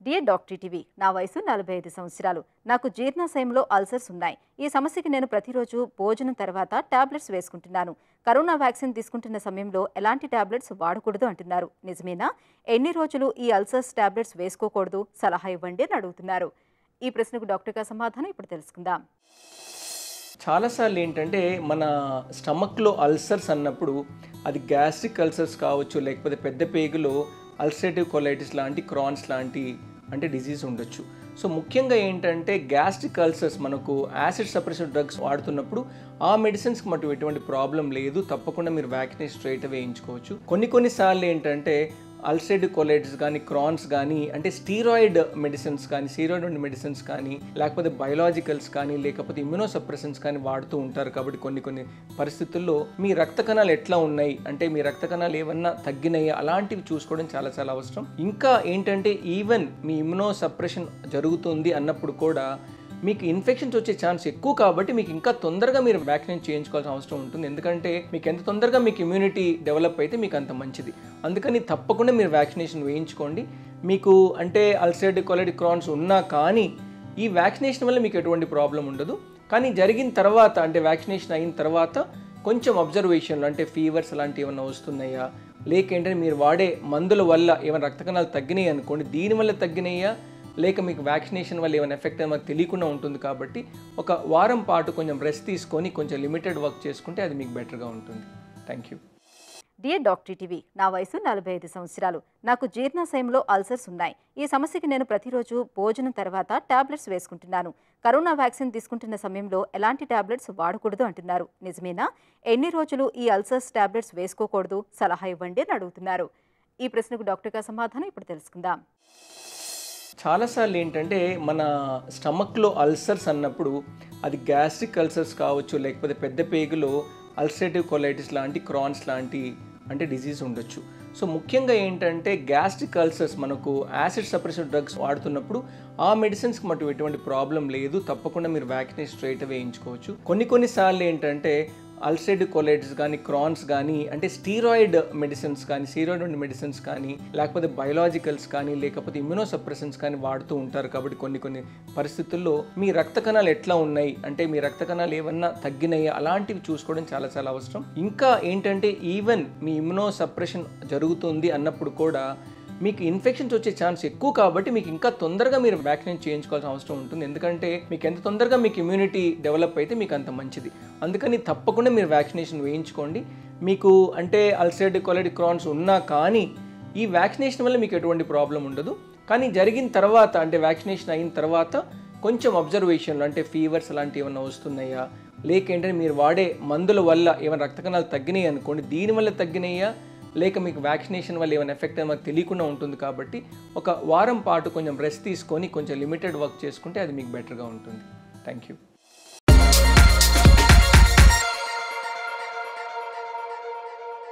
dear doctor TV నా వయసు నలభై ఐదు సంవత్సరాలు నాకు జీర్ణాశయంలో అల్సర్స్ ఉన్నాయి ఈ సమస్యకి నేను ప్రతిరోజు భోజనం తర్వాత టాబ్లెట్స్ వేసుకుంటున్నాను కరోనా వ్యాక్సిన్ తీసుకుంటున్న సమయంలో ఎలాంటి టాబ్లెట్స్ వాడకూడదు అంటున్నారు నిజమేనా ఎన్ని రోజులు ఈ అల్సర్స్ టాబ్లెట్స్ వేసుకోకూడదు సలహా ఇవ్వండి అని అడుగుతున్నారు ఈ ప్రశ్నకు డాక్టర్ గారి సమాధానం ఇప్పుడు తెలుసుకుందాం చాలాసార్లు ఏంటంటే మన స్టమక్లో అల్సర్స్ అన్నప్పుడు అది గ్యాస్ట్రిక్ అల్సర్స్ కావచ్చు లేకపోతే పెద్ద పేగులో అల్సరేటివ్ కొలైటిస్ లాంటి క్రాన్స్ లాంటి అంటే డిజీజ్ ఉండొచ్చు సో ముఖ్యంగా ఏంటంటే గ్యాస్ట్రిక్ అల్సర్స్ మనకు యాసిడ్ సప్రెషన్ డ్రగ్స్ వాడుతున్నప్పుడు ఆ మెడిసిన్స్కి మటు ఎటువంటి ప్రాబ్లం లేదు తప్పకుండా మీరు వ్యాక్సినేషన్ స్ట్రైట్ వేయించుకోవచ్చు కొన్ని కొన్నిసార్లు ఏంటంటే అల్సరేటివ్ కొలైటిస్ కానీ క్రాన్స్ కానీ అంటే స్టీరాయిడ్ మెడిసిన్స్ కానీ స్టీరాయిడ్ మెడిసిన్స్ కానీ లేకపోతే బయోలాజికల్స్ కానీ లేకపోతే ఇమ్యూనో సప్రెసెన్స్ కానీ వాడుతూ ఉంటారు కాబట్టి కొన్ని కొన్ని పరిస్థితుల్లో మీ రక్త కణాలు ఎట్లా ఉన్నాయి అంటే మీ రక్త కణాలు ఏమన్నా తగ్గినాయి అలాంటివి చూసుకోవడం చాలా చాలా అవసరం ఇంకా ఏంటంటే ఈవెన్ మీ ఇమ్యూనో సప్రెషన్ జరుగుతుంది అన్నప్పుడు కూడా మీకు ఇన్ఫెక్షన్స్ వచ్చే ఛాన్స్ ఎక్కువ కాబట్టి మీకు ఇంకా తొందరగా మీరు వ్యాక్సినేట్ చేయించుకోవాల్సిన అవసరం ఉంటుంది ఎందుకంటే మీకు ఎంత తొందరగా మీకు ఇమ్యూనిటీ డెవలప్ అయితే మీకు అంత మంచిది అందుకని తప్పకుండా మీరు వ్యాక్సినేషన్ వేయించుకోండి మీకు అంటే అల్సరేటివ్ కొలైటిక్ క్రాన్స్ ఉన్నా కానీ ఈ వ్యాక్సినేషన్ వల్ల మీకు ఎటువంటి ప్రాబ్లం ఉండదు కానీ జరిగిన తర్వాత అంటే వ్యాక్సినేషన్ అయిన తర్వాత కొంచెం అబ్జర్వేషన్లు అంటే ఫీవర్స్ అలాంటివి ఏమైనా వస్తున్నాయా లేక ఏంటంటే మీరు వాడే మందుల వల్ల ఏమైనా రక్త కణాలు తగ్గినాయి అనుకోండి దీనివల్ల తగ్గినాయా లేక మీకు వ్యాక్సినేషన్ వల్ల ఏమైనా ఎఫెక్ట్ మాకు తెలియకుండా ఉంటుంది కాబట్టి ఒక వారం పాటు కొంచెం రెస్ట్ తీసుకొని కొంచెం లిమిటెడ్ వర్క్ చేసుకుంటే అది మీకు బెటర్గా ఉంటుంది thank you dear doctor TV నా వయసు నలభై ఐదు సంవత్సరాలు నాకు జీర్ణాశయంలో అల్సర్స్ ఉన్నాయి ఈ సమస్యకి నేను ప్రతిరోజు భోజనం తర్వాత టాబ్లెట్స్ వేసుకుంటున్నాను కరోనా వ్యాక్సిన్ తీసుకుంటున్న సమయంలో ఎలాంటి టాబ్లెట్స్ వాడకూడదు అంటున్నారు నిజమేనా ఎన్ని రోజులు ఈ అల్సర్స్ టాబ్లెట్స్ వేసుకోకూడదు సలహా ఇవ్వండి అని అడుగుతున్నారు ఈ ప్రశ్నకు డాక్టర్ గారి సమాధానం ఇప్పుడు తెలుసుకుందాం చాలాసార్లు ఏంటంటే మన స్టమక్లో అల్సర్స్ అన్నప్పుడు అది గ్యాస్ట్రిక్ అల్సర్స్ కావచ్చు లేకపోతే పెద్ద పేగులో అల్సరేటివ్ కొలైటిస్ లాంటి క్రాన్స్ లాంటి అంటే డిజీజ్ ఉండొచ్చు సో ముఖ్యంగా ఏంటంటే గ్యాస్ట్రిక్ అల్సర్స్ మనకు యాసిడ్ సప్రెషన్ డ్రగ్స్ వాడుతున్నప్పుడు ఆ మెడిసిన్స్కి మటు ఎటువంటి ప్రాబ్లం లేదు తప్పకుండా మీరు వ్యాక్సినేషన్ స్ట్రైట్ వేయించుకోవచ్చు కొన్ని కొన్నిసార్లు ఏంటంటే అల్సరేటివ్ కొలైటిస్ కానీ క్రాన్స్ కానీ అంటే స్టీరాయిడ్ మెడిసిన్స్ కానీ స్టీరాయిడ్ మెడిసిన్స్ కానీ లేకపోతే బయోలాజికల్స్ కానీ లేకపోతే ఇమ్యూనో సప్రెసెన్స్ కానీ వాడుతూ ఉంటారు కాబట్టి కొన్ని కొన్ని పరిస్థితుల్లో మీ రక్త కణాలు ఎట్లా ఉన్నాయి అంటే మీ రక్త కణాలు ఏమన్నా తగ్గినాయి అలాంటివి చూసుకోవడం చాలా చాలా అవసరం ఇంకా ఏంటంటే ఈవెన్ మీ ఇమ్యూనో సప్రెషన్ జరుగుతుంది అన్నప్పుడు కూడా మీకు ఇన్ఫెక్షన్స్ వచ్చే ఛాన్స్ ఎక్కువ కాబట్టి మీకు ఇంకా తొందరగా మీరు వ్యాక్సినేట్ చేయించుకోవాల్సిన అవసరం ఉంటుంది ఎందుకంటే మీకు ఎంత తొందరగా మీకు ఇమ్యూనిటీ డెవలప్ అయితే మీకు అంత మంచిది అందుకని తప్పకుండా మీరు వ్యాక్సినేషన్ వేయించుకోండి మీకు అంటే అల్సరేటివ్ కొలైటిక్ క్రాన్స్ ఉన్నా కానీ ఈ వ్యాక్సినేషన్ వల్ల మీకు ఎటువంటి ప్రాబ్లం ఉండదు కానీ జరిగిన తర్వాత అంటే వ్యాక్సినేషన్ అయిన తర్వాత కొంచెం అబ్జర్వేషన్లు అంటే ఫీవర్స్ అలాంటివి ఏమైనా వస్తున్నాయా లేక ఏంటంటే మీరు వాడే మందుల వల్ల ఏమైనా రక్త కణాలు తగ్గినాయి అనుకోండి దీనివల్ల తగ్గినాయా లేక మీకు వ్యాక్సినేషన్ వల్ల ఏమైనా ఎఫెక్ట్ మాకు తెలియకుండా ఉంటుంది కాబట్టి ఒక వారం పాటు కొంచెం రెస్ట్ తీసుకొని కొంచెం లిమిటెడ్ వర్క్ చేసుకుంటే అది మీకు బెటర్గా ఉంటుంది థ్యాంక్ యూ